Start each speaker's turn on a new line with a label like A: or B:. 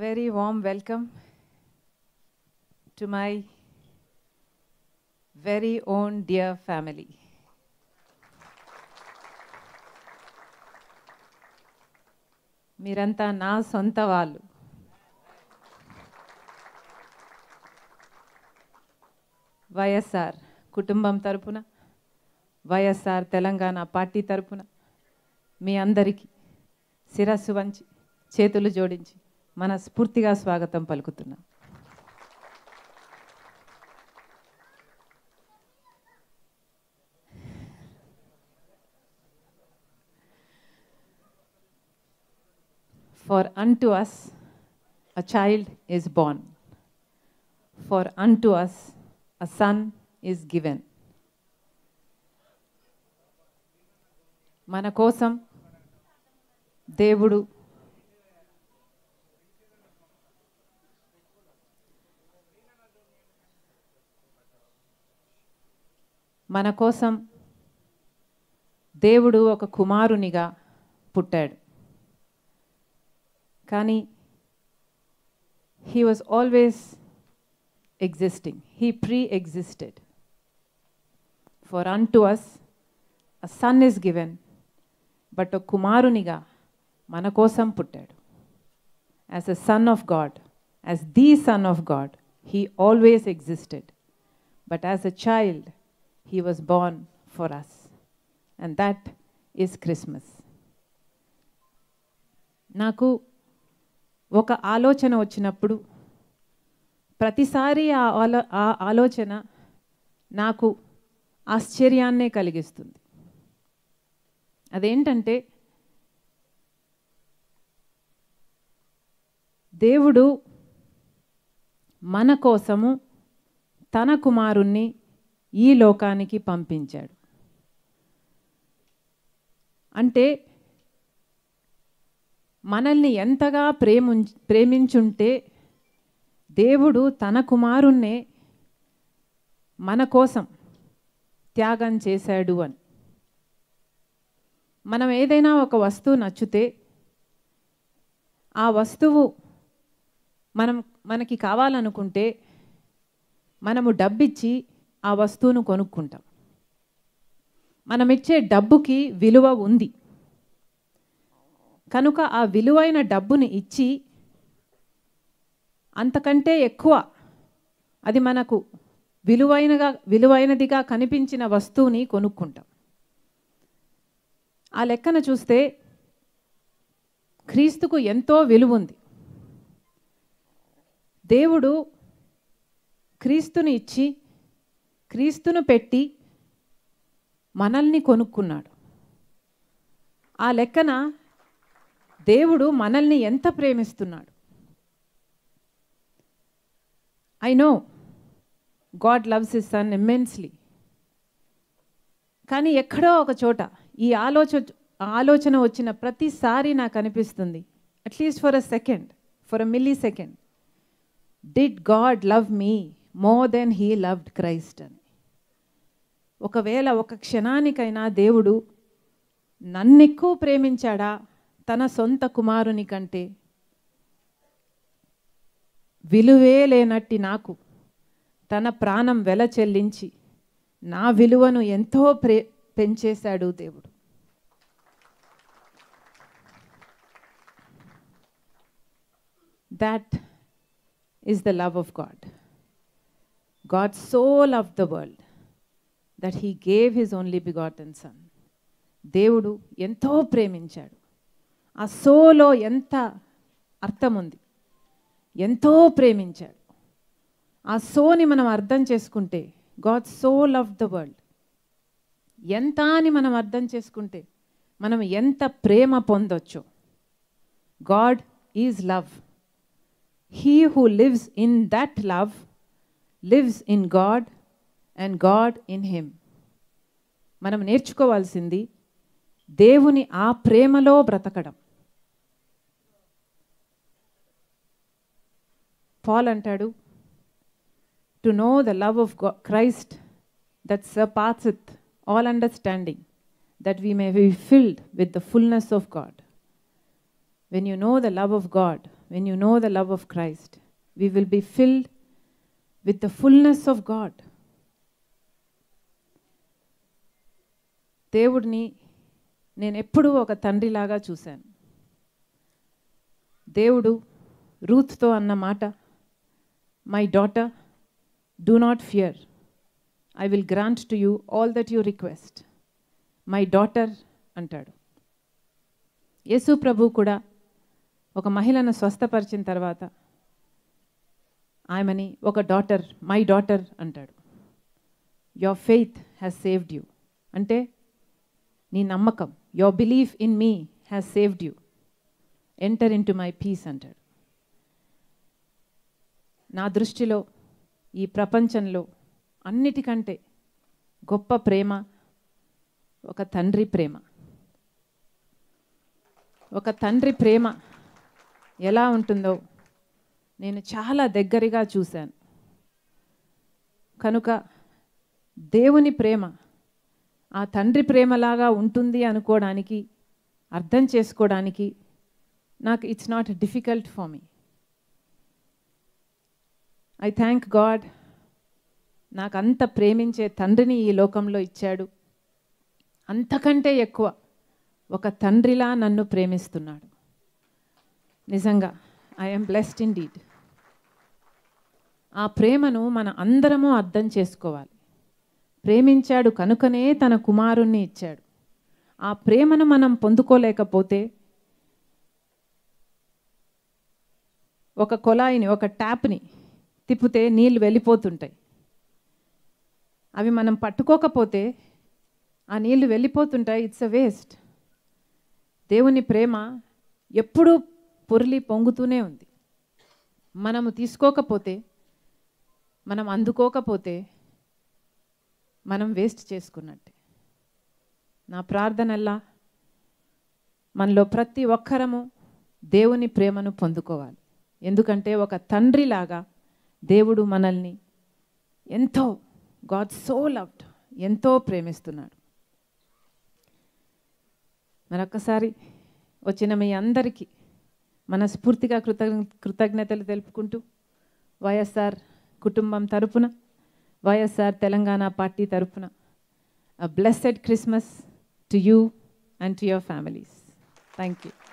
A: very warm welcome to my very own dear family. మీరంతా నా సొంత వాళ్ళు వైఎస్ఆర్ కుటుంబం తరపున వైఎస్ఆర్ తెలంగాణ పార్టీ తరపున మీ అందరికీ శిరస్సు వంచి చేతులు జోడించి మనస్ఫూర్తిగా స్వాగతం పలుకుతున్నాం For unto us a child is born, for unto us a son is given. మన కోసం దేవుడు మన కోసం దేవుడు ఒక కుమారునిగా పుట్టాడు కానీ he was always existing he pre existed for unto us a son is given but ఒక కుమారునిగా మన కోసం పుట్టాడు as a son of God as the son of God he always existed but as a child he was born for us and that is Christmas నాకు ఒక ఆలోచన వచ్చినప్పుడు ప్రతిసారి ఆ ఆలో ఆ ఆలోచన నాకు ఆశ్చర్యాన్నే కలిగిస్తుంది అదేంటంటే దేవుడు మన కోసము తన కుమారుణ్ణి ఈ లోకానికి పంపించాడు అంటే మనల్ని ఎంతగా ప్రేము ప్రేమించుంటే దేవుడు తన కుమారుణ్ణే మన కోసం త్యాగం చేశాడు అని మనం ఏదైనా ఒక వస్తువు నచ్చితే ఆ వస్తువు మనం మనకి కావాలనుకుంటే మనము డబ్బిచ్చి ఆ వస్తువును కొనుక్కుంటాం మనం ఇచ్చే డబ్బుకి విలువ ఉంది కనుక ఆ విలువైన డబ్బుని ఇచ్చి అంతకంటే ఎక్కువ అది మనకు విలువైనగా విలువైనదిగా కనిపించిన వస్తువుని కొనుక్కుంటాం ఆ లెక్కన చూస్తే క్రీస్తుకు ఎంతో విలువ ఉంది దేవుడు క్రీస్తుని ఇచ్చి క్రీస్తును పెట్టి మనల్ని కొనుక్కున్నాడు ఆ లెక్కన దేవుడు మనల్ని ఎంత ప్రేమిస్తున్నాడు I know God loves his son immensely కానీ ఎక్కడో ఒక చోట ఈ ఆలోచన ఆలోచన వచ్చిన ప్రతిసారి నాకు అనిపిస్తుంది at least for a second for a millisecond did God love me more than he loved Christ అని ఒకవేళ ఒక క్షణానికైనా దేవుడు నన్నెక్కువ ప్రేమించాడా తన సొంత కుమారుని కంటే విలువే లేనట్టి నాకు తన ప్రాణం వెల చెల్లించి నా విలువను ఎంతో ప్రే పెంచేశాడు దేవుడు that is the love of God God so love the world that he gave his only begotten son దేవుడు ఎంతో ప్రేమించాడు ఆ సోలో ఎంత అర్థం ఉంది ఎంతో ప్రేమించాడు ఆ సోని మనం అర్థం చేసుకుంటే God so love the world ఎంత అని మనం అర్థం చేసుకుంటే మనం ఎంత ప్రేమ పొందొచ్చో God is love he who lives in that love lives in God and God in him మనం నేర్చుకోవాల్సింది దేవుని ఆ ప్రేమలో బ్రతకడం పాల్ అంటాడు to know the love of Christ that surpasseth all understanding that we may be filled with the fullness of God when you know the love of God when you know the love of Christ, we will be filled with the fullness of God. దేవుడిని నేను ఎప్పుడూ ఒక తండ్రిలాగా చూశాను దేవుడు రూత్తో అన్న మాట my daughter do not fear I will grant to you all that you request my daughter అంటాడు యేసు ప్రభు కూడా ఒక మహిళను స్వస్థపరిచిన తర్వాత ఆమెని ఒక డాటర్ మై డాటర్ అంటాడు your faith has saved you అంటే నీ నమ్మకం your belief in me has saved you enter into my peace అంటాడు నా దృష్టిలో ఈ ప్రపంచంలో అన్నిటికంటే గొప్ప ప్రేమ ఒక తండ్రి ప్రేమ ఒక తండ్రి ప్రేమ ఎలా ఉంటుందో నేను చాలా దగ్గరగా చూశాను కనుక దేవుని ప్రేమ ఆ తండ్రి ప్రేమలాగా ఉంటుంది అనుకోవడానికి అర్థం చేసుకోవడానికి నాకు it's not difficult for me I thank God నాకు అంత ప్రేమించే తండ్రిని ఈ లోకంలో ఇచ్చాడు అంతకంటే ఎక్కువ ఒక తండ్రిలా నన్ను ప్రేమిస్తున్నాడు నిజంగా ఐఎమ్ బ్లెస్డ్ ఇన్ డీడ్ ఆ ప్రేమను మన అందరము అర్థం చేసుకోవాలి ప్రేమించాడు కనుకనే తన కుమారుణ్ణి ఇచ్చాడు ఆ ప్రేమను మనం పొందుకోలేకపోతే ఒక కొలాయిని ఒక ట్యాప్ని తిప్పితే నీళ్ళు వెళ్ళిపోతుంటాయి అవి మనం పట్టుకోకపోతే ఆ నీళ్లు వెళ్ళిపోతుంటాయి ఇట్స్ అ వేస్ట్ దేవుని ప్రేమ ఎప్పుడూ పొర్లి పొంగుతూనే ఉంది మనము తీసుకోకపోతే మనం అందుకోకపోతే మనం వేస్ట్ చేసుకున్నట్టే నా ప్రార్థనల్లా మనలో ప్రతి ఒక్కరము దేవుని ప్రేమను పొందుకోవాలి ఎందుకంటే ఒక తండ్రిలాగా దేవుడు మనల్ని ఎంతో గాడ్ సో లవ్డ్ ఎంతో ప్రేమిస్తున్నాడు మరొకసారి వచ్చిన మీ అందరికీ మనస్ఫూర్తిగా కృతజ్ఞ కృతజ్ఞతలు తెలుపుకుంటూ వైఎస్ఆర్ కుటుంబం తరపున వైఎస్ఆర్ తెలంగాణ పార్టీ తరపున a blessed Christmas to you and to your families thank you